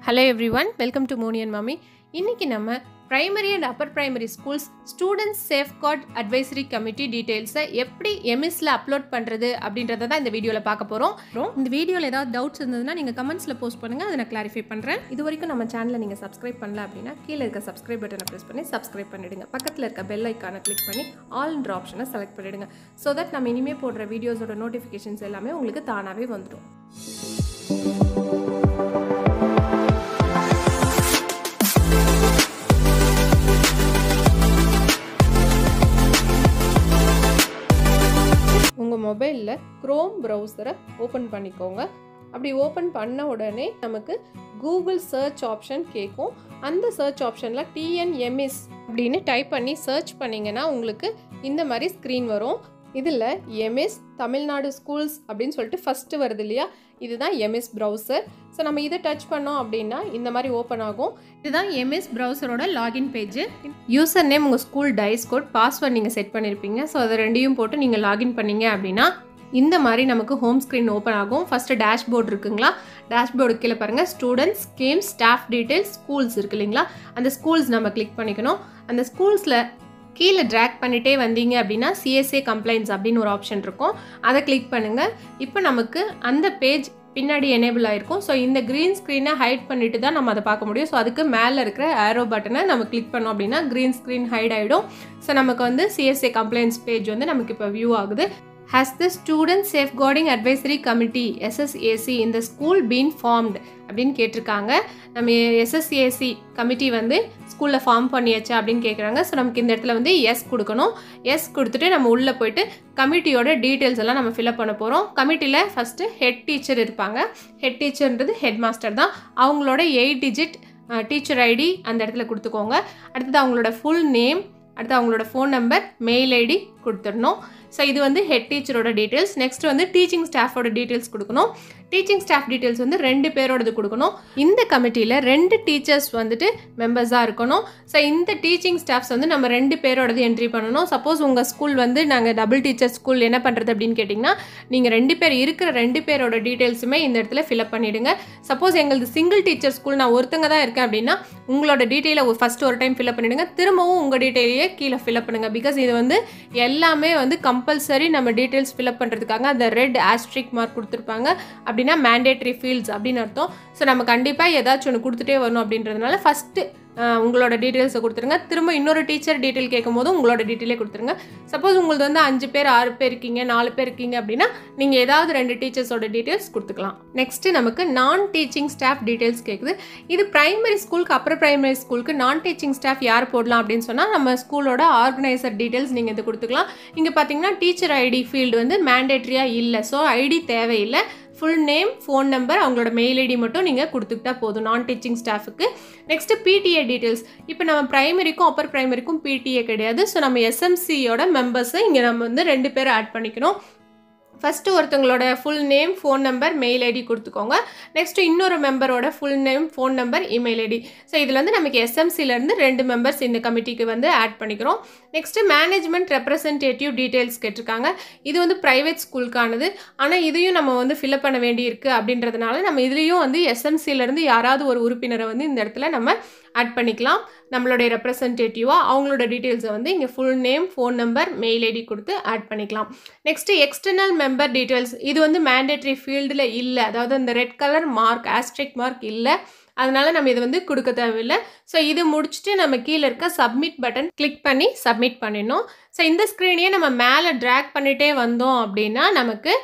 Hello everyone welcome to மோனியன் மாமி இன்னைக்கு நம்ம primary and upper primary schools students safeguard advisory committee டீட்டெயில்ஸை எப்படி எம்எஸ்ல அப்லோட் பண்ணுறது அப்படின்றத தான் இந்த வீடியோவில் பார்க்க போகிறோம் இந்த வீடியோவில் ஏதாவது டவுட்ஸ் இருந்ததுன்னா நீங்கள் கமெண்ட்ஸில் போஸ்ட் பண்ணுங்கள் அதை நான் கிளாரிஃபை பண்ணுறேன் இது வரைக்கும் நம்ம சேனலை நீங்கள் சப்ஸ்கிரைப் பண்ணல அப்படின்னா கீழே இருக்க சப்ஸ்கிரைப் பட்டனை ப்ரெஸ் பண்ணி சப்ஸ்கிரைப் பண்ணிடுங்க பக்கத்தில் இருக்க பெல் ஐக்கானை கிளிக் பண்ணி ஆல்ன்ற ஆப்ஷனை செலக்ட் பண்ணிடுங்க ஸோ தட் நம்ம இனிமேல் போடுற வீடியோஸோட நோட்டிஃபிகேஷன்ஸ் எல்லாமே உங்களுக்கு தானாகவே வந்துடும் உங்கள் மொபைலில் க்ரோம் ப்ரௌசரை ஓப்பன் பண்ணிக்கோங்க அப்படி ஓப்பன் பண்ண உடனே நமக்கு கூகுள் சர்ச் ஆப்ஷன் கேட்கும் அந்த சர்ச் ஆப்ஷனில் டிஎன்எம்எஸ் அப்படின்னு டைப் பண்ணி சர்ச் பண்ணிங்கன்னா உங்களுக்கு இந்த மாதிரி ஸ்க்ரீன் வரும் இதில் எம்எஸ் தமிழ்நாடு ஸ்கூல்ஸ் அப்படின்னு சொல்லிட்டு ஃபஸ்ட்டு வருது இல்லையா இதுதான் எம்எஸ் ப்ரௌசர் ஸோ நம்ம இதை டச் பண்ணோம் அப்படின்னா இந்த மாதிரி ஓப்பன் ஆகும் இதுதான் எம்எஸ் ப்ரௌசரோட லாகின் பேஜ் யூசர் நேம் உங்கள் ஸ்கூல் டைஸ் கோட் பாஸ்வேர்ட் நீங்கள் செட் பண்ணியிருப்பீங்க ஸோ அதை ரெண்டையும் போட்டு நீங்கள் லாகின் பண்ணீங்க அப்படின்னா இந்த மாதிரி நமக்கு ஹோம் ஸ்க்ரீன் ஓப்பன் ஆகும் ஃபஸ்ட்டு டேஷ்போர்ட் இருக்குங்களா டேஷ்போர்டு கீழே பாருங்கள் students schemes staff details schools இருக்கு இல்லைங்களா அந்த ஸ்கூல்ஸ் நம்ம கிளிக் பண்ணிக்கணும் அந்த ஸ்கூல்ஸில் கீழே ட்ராக் பண்ணிட்டே வந்தீங்க அப்படின்னா சிஎஸ்ஏ கம்ப்ளைண்ட்ஸ் அப்படின்னு ஒரு ஆப்ஷன் இருக்கும் அதை கிளிக் பண்ணுங்கள் இப்போ நமக்கு அந்த பேஜ் பின்னாடி எனேபிள் ஆயிருக்கும் ஸோ இந்த க்ரீன் ஸ்க்ரீனை ஹைட் பண்ணிட்டு தான் நம்ம அதை பார்க்க முடியும் ஸோ அதுக்கு மேலே இருக்கிற ஆரோ பட்டனை நம்ம கிளிக் பண்ணோம் அப்படின்னா க்ரீன் ஸ்க்ரீன் ஹைட் ஆகிடும் ஸோ நமக்கு வந்து சிஎஸ்ஏ கம்ப்ளைண்ட்ஸ் பேஜ் வந்து நமக்கு இப்போ வியூ ஆகுது has the student safeguarding advisory committee SSAC இந்த ஸ்கூல் பீன் ஃபார்ம்டு அப்படின்னு கேட்டிருக்காங்க நம்ம எஸ்எஸ்ஏசி கமிட்டி வந்து ஸ்கூலில் ஃபார்ம் பண்ணியாச்சா அப்படின்னு கேட்குறாங்க ஸோ நமக்கு இந்த இடத்துல வந்து எஸ் கொடுக்கணும் எஸ் கொடுத்துட்டு நம்ம உள்ளே போயிட்டு கமிட்டியோட டீட்டெயில்ஸ் எல்லாம் நம்ம ஃபில்அப் பண்ண போகிறோம் கமிட்டியில் ஃபஸ்ட்டு ஹெட் டீச்சர் இருப்பாங்க ஹெட் டீச்சர்ன்றது ஹெட் மாஸ்டர் தான் அவங்களோட எயிட் டிஜிட் டீச்சர் ஐடி அந்த இடத்துல கொடுத்துக்கோங்க அடுத்தது அவங்களோட ஃபுல் நேம் அடுத்து அவங்களோட ஃபோன் நம்பர் மெயில் ஐடி கொடுத்துடணும் ஸோ இது வந்து ஹெட் டீச்சரோட டீட்டெயில்ஸ் நெக்ஸ்ட் வந்து டீச்சிங் ஸ்டாஃபோட டீட்டெயில்ஸ் கொடுக்கணும் டீச்சிங் ஸ்டாஃப் டீட்டெயில்ஸ் வந்து ரெண்டு பேரோடது கொடுக்கணும் இந்த கமிட்டியில் ரெண்டு டீச்சர்ஸ் வந்துட்டு மெம்பர்ஸாக இருக்கணும் ஸோ இந்த டீச்சிங் ஸ்டாஃப்ஸ் வந்து நம்ம ரெண்டு பேரோடது என்ட்ரி பண்ணணும் சப்போஸ் உங்கள் ஸ்கூல் வந்து நாங்கள் டபுள் டீச்சர் ஸ்கூல் என்ன பண்ணுறது அப்படின்னு கேட்டிங்கன்னா நீங்கள் ரெண்டு பேர் இருக்கிற ரெண்டு பேரோட டீட்டெயில்ஸுமே இந்த இடத்துல ஃபில்அப் பண்ணிவிடுங்க சப்போஸ் எங்களது சிங்கிள் டீச்சர் ஸ்கூல் நான் ஒருத்தங்க தான் இருக்கேன் அப்படின்னா உங்களோட டீட்டெயிலை ஃபஸ்ட்டு ஒரு டைம் ஃபில்அப் பண்ணிவிடுங்க திரும்பவும் உங்கள் டீட்டெயிலையே கீழே ஃபில்அப் பண்ணுங்கள் பிகாஸ் இது வந்து எல்லாமே வந்து கம்பல்சரி நம்ம டீட்டெயில்ஸ் ஃபில்அப் பண்ணுறதுக்காக அந்த ரெட் ஆஸ்ட்ரிக் மார்க் கொடுத்துருப்பாங்க அப்படின்னா மேண்டேட்ரி ஃபீல்ட்ஸ் அப்படின்னு அர்த்தம் ஸோ நம்ம கண்டிப்பாக ஏதாச்சும் ஒன்று கொடுத்துட்டே வரணும் அப்படின்றதுனால ஃபஸ்ட்டு உங்களோட டீட்டெயில்ஸை கொடுத்துருங்க திரும்ப இன்னொரு டீச்சர் டீட்டெயில் கேட்கும் போது உங்களோட டீட்டெயிலே கொடுத்துருங்க சப்போஸ் உங்களுக்கு வந்து அஞ்சு பேர் ஆறு பேர் இருக்கீங்க நாலு பேர் இருக்கீங்க அப்படின்னா நீங்கள் ஏதாவது ரெண்டு டீச்சர்ஸோட டீட்டெயில்ஸ் கொடுத்துக்கலாம் நெக்ஸ்ட்டு நமக்கு நான் டீச்சிங் ஸ்டாஃப் டீட்டெயில்ஸ் கேட்குது இது ப்ரைமரி ஸ்கூலுக்கு அப்புறம் ப்ரைமரி ஸ்கூலுக்கு நான் டீச்சிங் ஸ்டாஃப் யார் போடலாம் அப்படின்னு சொன்னால் நம்ம ஸ்கூலோட ஆர்கனைசர் டீட்டெயில்ஸ் நீங்கள் இது கொடுத்துக்கலாம் இங்கே பார்த்தீங்கன்னா டீச்சர் ஐடி ஃபீல்டு வந்து மேண்டேட்ரியாக இல்லை ஸோ ஐடி தேவையில்லை ஃபுல் நேம் ஃபோன் நம்பர் அவங்களோட மெயில் ஐடி மட்டும் நீங்கள் கொடுத்துக்கிட்டா போதும் நான் டீச்சிங் ஸ்டாஃபுக்கு நெக்ஸ்ட்டு பிடிஏ டீட்டெயில்ஸ் இப்போ நம்ம ப்ரைமரிக்கும் அப்பர் ப்ரைமரிக்கும் பிடிஏ கிடையாது ஸோ நம்ம எஸ்எம்சியோட மெம்பர்ஸை இங்கே நம்ம வந்து ரெண்டு பேரும் ஆட் பண்ணிக்கணும் ஃபஸ்ட்டு ஒருத்தவங்களோட full name phone number mail ID கொடுத்துக்கோங்க நெக்ஸ்ட்டு இன்னொரு மெம்பரோட full name phone number email ID so இதில் வந்து நமக்கு எஸ்எம்சிலேருந்து ரெண்டு மெம்பர்ஸ் இந்த கமிட்டிக்கு வந்து ஆட் பண்ணிக்கிறோம் நெக்ஸ்ட்டு மேனேஜ்மெண்ட் ரெப்ரசன்டேட்டிவ் டீட்டெயில்ஸ் கேட்டிருக்காங்க இது வந்து ப்ரைவேட் ஸ்கூலுக்கானது ஆனால் இதையும் நம்ம வந்து ஃபில்அப் பண்ண வேண்டியிருக்கு அப்படின்றதுனால நம்ம இதுலேயும் வந்து எஸ்எம்சிலேருந்து யாராவது ஒரு உறுப்பினரை வந்து இந்த இடத்துல நம்ம ஆட் பண்ணிக்கலாம் நம்மளுடைய ரெப்ரசன்டேட்டிவாக அவங்களோட டீட்டெயில்ஸை வந்து இங்கே full name phone number mail ID கொடுத்து ஆட் பண்ணிக்கலாம் நெக்ஸ்ட்டு எக்ஸ்டர்னல் மெம்பர் டீட்டெயில்ஸ் இது வந்து மேண்டேட்ரி ஃபீல்டில் இல்லை அதாவது அந்த red colour mark asterisk mark இல்லை அதனால் நம்ம இது வந்து கொடுக்க தேவையில்லை ஸோ இது முடிச்சுட்டு நம்ம கீழே இருக்க சப்மிட் பட்டன் கிளிக் பண்ணி சப்மிட் பண்ணிடணும் ஸோ இந்த ஸ்க்ரீனையே நம்ம மேலே ட்ராக் பண்ணிகிட்டே வந்தோம் அப்படின்னா நமக்கு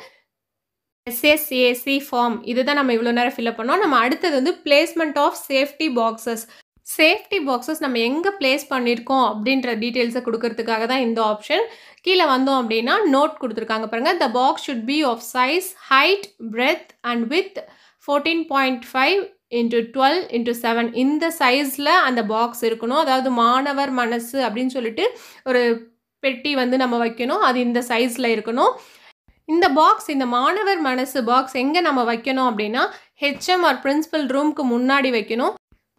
எஸ்எஸ்ஏசி ஃபார்ம் இதுதான் நம்ம இவ்வளோ நேரம் ஃபில்அப் பண்ணோம் நம்ம அடுத்தது வந்து placement of safety boxes safety boxes நம்ம எங்கே பிளேஸ் பண்ணியிருக்கோம் அப்படின்ற டீட்டெயில்ஸை கொடுக்கறதுக்காக தான் இந்த ஆப்ஷன் கீழே வந்தோம் அப்படின்னா நோட் கொடுத்துருக்காங்க பாருங்கள் the box should be of size height breadth and width fourteen point five into twelve into seven இந்த சைஸில் அந்த பாக்ஸ் இருக்கணும் அதாவது மாணவர் மனசு அப்படின்னு சொல்லிட்டு ஒரு பெட்டி வந்து நம்ம வைக்கணும் அது இந்த சைஸில் இருக்கணும் இந்த பாக்ஸ் இந்த மாணவர் மனசு பாக்ஸ் எங்கே நம்ம வைக்கணும் அப்படின்னா ஹெச்எம் ஆர் பிரின்சிபல் ரூம்க்கு முன்னாடி வைக்கணும்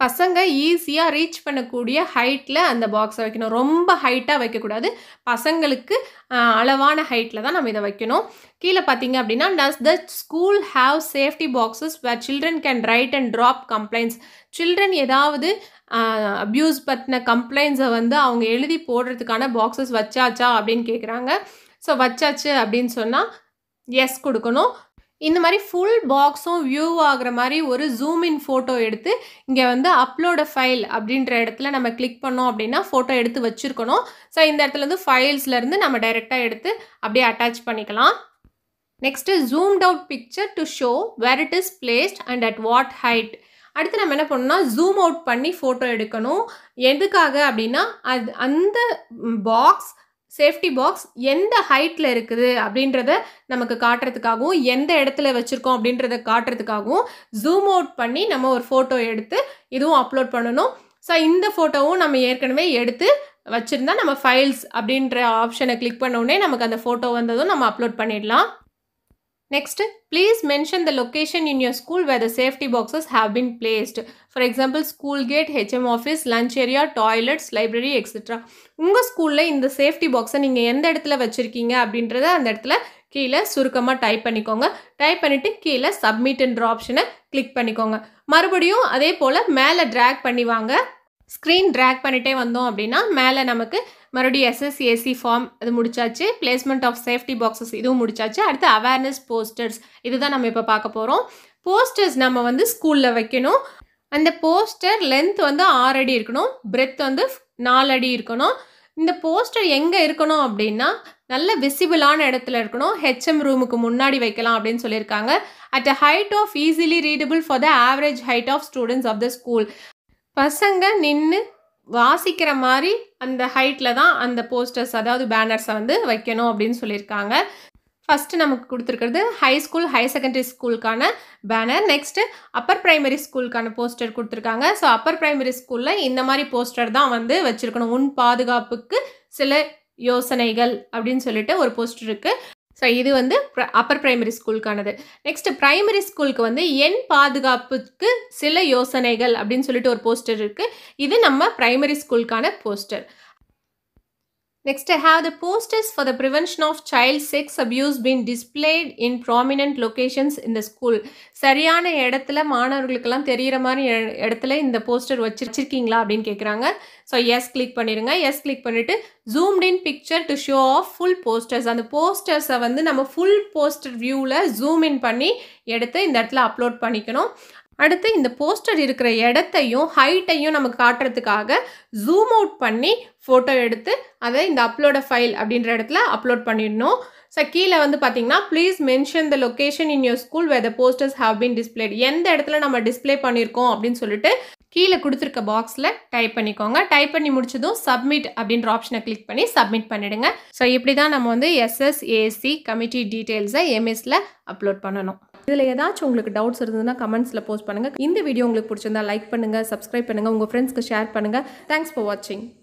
பசங்க ஈஸியாக ரீச் பண்ணக்கூடிய ஹைட்டில் அந்த பாக்ஸை வைக்கணும் ரொம்ப ஹைட்டாக வைக்கக்கூடாது பசங்களுக்கு ஆஹ், அளவான ஹைட்டில் தான் நம்ம இதை வைக்கணும் கீழே பார்த்தீங்க அப்படின்னா does the school have safety boxes where children can write and drop complaints children ஏதாவது அப்யூஸ் பற்றின கம்ப்ளைண்ட்ஸை வந்து அவங்க எழுதி போடுறதுக்கான பாக்ஸஸ் வச்சாச்சா அப்படின்னு கேட்குறாங்க ஸோ வச்சாச்சு அப்படின்னு சொன்னால் எஸ் கொடுக்கணும் இந்த மாதிரி ஃபுல் பாக்ஸும் வியூ ஆகுற மாதிரி ஒரு ஜூம் இன் ஃபோட்டோ எடுத்து இங்கே வந்து அப்லோட ஃபைல் அப்படின்ற இடத்துல நம்ம கிளிக் பண்ணோம் அப்படின்னா ஃபோட்டோ எடுத்து வச்சுருக்கணும் ஸோ இந்த இடத்துல இருந்து ஃபைல்ஸ்லேருந்து நம்ம டைரெக்டாக எடுத்து அப்படியே அட்டாச் பண்ணிக்கலாம் next zoomed out picture to show where it is placed and at what height அடுத்து நம்ம என்ன பண்ணணும்னா ஜூம் அவுட் பண்ணி ஃபோட்டோ எடுக்கணும் எதுக்காக அப்படின்னா அது அந்த பாக்ஸ் சேஃப்டி பாக்ஸ் எந்த ஹைட்டில் இருக்குது அப்படின்றத நமக்கு காட்டுறதுக்காகவும் எந்த இடத்துல வச்சுருக்கோம் அப்படின்றத காட்டுறதுக்காகவும் ஜூம் அவுட் பண்ணி நம்ம ஒரு ஃபோட்டோ எடுத்து இதுவும் அப்லோட் பண்ணணும் ஸோ இந்த ஃபோட்டோவும் நம்ம ஏற்கனவே எடுத்து வச்சுருந்தா நம்ம ஃபைல்ஸ் அப்படின்ற ஆப்ஷனை கிளிக் பண்ண உடனே நமக்கு அந்த ஃபோட்டோ வந்ததும் நம்ம அப்லோட் பண்ணிடலாம் next please mention the location in your school where the safety boxes have been placed for example school gate HM office lunch area toilets library etcetera உங்கள் ஸ்கூலில் இந்த சேஃப்டி பாக்ஸை நீங்கள் எந்த இடத்துல வச்சுருக்கீங்க அப்படின்றத அந்த இடத்துல கீழே சுருக்கமாக டைப் பண்ணிக்கோங்க டைப் பண்ணிவிட்டு கீழே சப்மிட்ன்ற ஆப்ஷனை கிளிக் பண்ணிக்கோங்க மறுபடியும் அதே போல் மேலே ட்ராக் பண்ணி வாங்க ஸ்க்ரீன் ட்ராக் பண்ணிட்டே வந்தோம் அப்படின்னா மேலே நமக்கு மறுபடியும் எஸ்எஸ்ஏசி ஃபார்ம் இது முடிச்சாச்சு பிளேஸ்மெண்ட் ஆஃப் சேஃப்டி பாக்ஸஸ் இதுவும் முடிச்சாச்சு அடுத்து அவேர்னஸ் போஸ்டர்ஸ் இதுதான் நம்ம இப்போ பார்க்க போகிறோம் போஸ்டர்ஸ் நம்ம வந்து ஸ்கூலில் வைக்கணும் அந்த போஸ்டர் லென்த் வந்து ஆறு அடி இருக்கணும் பிரெத் வந்து நாலு அடி இருக்கணும் இந்த போஸ்டர் எங்கே இருக்கணும் அப்படின்னா நல்ல விசிபிளான இடத்துல இருக்கணும் ஹெச்எம் ரூமுக்கு முன்னாடி வைக்கலாம் அப்படின்னு சொல்லியிருக்காங்க at a height of easily readable for the average height of students of the school பசங்க நின்று வாசிக்கிற மாதிரி அந்த ஹைட்டில் தான் அந்த போஸ்டர்ஸ் அதாவது பேனர்ஸை வந்து வைக்கணும் அப்படின்னு சொல்லியிருக்காங்க ஃபஸ்ட்டு நமக்கு கொடுத்துருக்கிறது ஹை ஸ்கூல் ஹையர் செகண்டரி ஸ்கூலுக்கான பேனர் நெக்ஸ்ட்டு அப்பர் பிரைமரி ஸ்கூலுக்கான போஸ்டர் கொடுத்துருக்காங்க ஸோ அப்பர் பிரைமரி ஸ்கூலில் இந்த மாதிரி போஸ்டர் தான் வந்து வச்சுருக்கணும் உன் பாதுகாப்புக்கு சில யோசனைகள் அப்படின்னு சொல்லிட்டு ஒரு போஸ்டர் இருக்குது ஸோ இது வந்து அப்பர் பிரைமரி ஸ்கூலுக்கானது நெக்ஸ்ட் பிரைமரி ஸ்கூலுக்கு வந்து எண் பாதுகாப்புக்கு சில யோசனைகள் அப்படின்னு சொல்லிட்டு ஒரு போஸ்டர் இருக்குது இது நம்ம பிரைமரி ஸ்கூலுக்கான poster Next, have the posters for the prevention of child sex abuse been displayed in prominent locations in the school? சரியான இடத்துல மாணவர்களுக்கெல்லாம் தெரிகிற மாதிரி இட- இடத்துல இந்த போஸ்டர் வச்சு வச்சிருக்கீங்களா அப்படின்னு கேட்குறாங்க ஸோ எஸ் கிளிக் பண்ணிடுங்க எஸ் கிளிக் பண்ணிவிட்டு zoomed in picture to show of full posters அந்த போஸ்டர்ஸை வந்து நம்ம ஃபுல் போஸ்டர் வியூவில் ஜூம் இன் பண்ணி எடுத்து இந்த இடத்துல அப்லோட் பண்ணிக்கணும் அடுத்து இந்த போஸ்டர் இருக்கிற இடத்தையும் ஹைட்டையும் நமக்கு காட்டுறதுக்காக ஜூம் அவுட் பண்ணி ஃபோட்டோ எடுத்து அதை இந்த அப்லோட ஃபைல் அப்படின்ற இடத்துல அப்லோட் பண்ணிடணும் ஸோ கீழே வந்து பார்த்தீங்கன்னா please mention the location in your school where the posters have been displayed எந்த இடத்துல நம்ம டிஸ்ப்ளே பண்ணியிருக்கோம் அப்படின்னு சொல்லிட்டு கீழே கொடுத்துருக்க பாக்ஸில் டைப் பண்ணிக்கோங்க டைப் பண்ணி முடிச்சதும் சப்மிட் அப்படின்ற ஆப்ஷனை கிளிக் பண்ணி சப்மிட் பண்ணிடுங்க ஸோ இப்படி தான் நம்ம வந்து எஸ்எஸ்ஏசி கமிட்டி டீட்டெயில்ஸை எம்எஸ்ல அப்லோட் பண்ணணும் இதில் ஏதாச்சும் உங்களுக்கு டவுட்ஸ் இருந்ததுன்னா கமெண்ட்ஸில் போஸ்ட் பண்ணுங்கள் இந்த வீடியோ உங்களுக்கு பிடிச்சிருந்தா லைக் பண்ணுங்கள் சப்ஸ்கிரைப் பண்ணுங்கள் உங்கள் ஃப்ரெண்ட்ஸ்க்கு ஷேர் பண்ணுங்கள் தேங்க்ஸ் ஃபார் வாட்சிங்